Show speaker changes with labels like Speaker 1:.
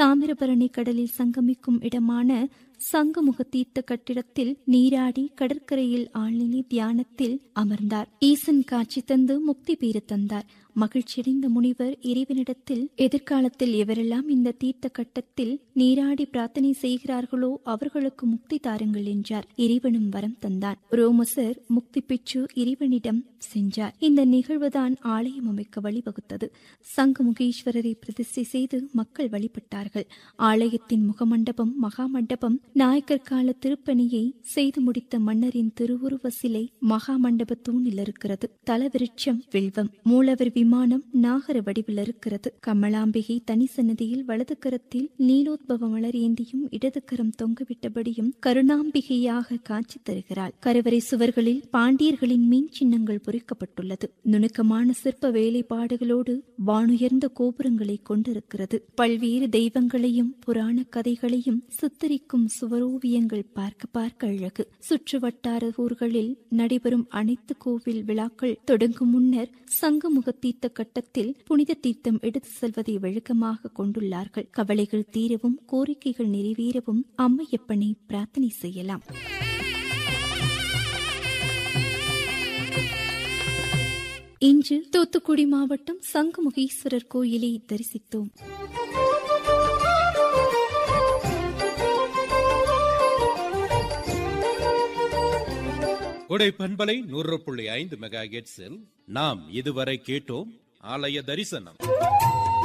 Speaker 1: தாமிரபரணி கடலில் சங்கமிக்கும் இடமான சங்கமுக தீர்த்த கட்டிடத்தில் நீராடி கடற்கரையில் ஆழ்நிலை தியானத்தில் அமர்ந்தார் ஈசன் காட்சி தந்து முக்தி பேறு தந்தார் மகிழ்ச்சியடைந்த முனிவர் இறைவனிடத்தில் எதிர்காலத்தில் எவரெல்லாம் இந்த தீர்த்த கட்டத்தில் நீராடி பிரார்த்தனை செய்கிறார்களோ அவர்களுக்கு முக்தி தாருங்கள் என்றார் இறைவனும் வரம் தந்தான் ரோமசர் முக்தி பெற்று இறைவனிடம் சென்றார் இந்த நிகழ்வுதான் ஆலயம் அமைக்க வழிவகுத்தது சங்கமுகீஸ்வரரை பிரதிஷ்டை செய்து மக்கள் வழிபட்டார்கள் ஆலயத்தின் முகமண்டபம் மகாமண்டபம் நாயக்கர் கால திருப்பணியை செய்து முடித்த மன்னரின் திருவுருவ சிலை மகாமண்டப தூணில் இருக்கிறது தலவிருட்சம் வில்வம் மூலவர் விமானம் நாகர வடிவில் இருக்கிறது கமலாம்பிகை தனி சன்னதியில் வலது கரத்தில் நீலோத்பவ மலர் ஏந்தியும் இடது கரம் தொங்கவிட்டபடியும் கருணாம்பிகையாக காட்சி தருகிறாள் கருவறை சுவர்களில் பாண்டியர்களின் மீன் சின்னங்கள் பொறிக்கப்பட்டுள்ளது நுணுக்கமான சிற்ப வேலைப்பாடுகளோடு வானுயர்ந்த கோபுரங்களை கொண்டிருக்கிறது பல்வேறு தெய்வங்களையும் புராண கதைகளையும் சித்தரிக்கும் சுவரோவியங்கள் பார்க்க பார்க்க அழகு சுற்று வட்டார ஊர்களில் நடைபெறும் அனைத்து கோவில் விழாக்கள் தொடங்கும் முன்னர் சங்கமுக தீர்த்த கட்டத்தில் புனித தீர்த்தம் எடுத்து செல்வதை வழக்கமாக கொண்டுள்ளார்கள் கவலைகள் தீரவும் கோரிக்கைகள் நிறைவேறவும் அம்மையப்பனை பிரார்த்தனை செய்யலாம் இன்று தூத்துக்குடி மாவட்டம் சங்கமுகீஸ்வரர் கோயிலை தரிசித்தோம்
Speaker 2: கொடை பண்பலை நூறு புள்ளி ஐந்து மெகா நாம் இதுவரை கேட்டோம் ஆலய தரிசனம்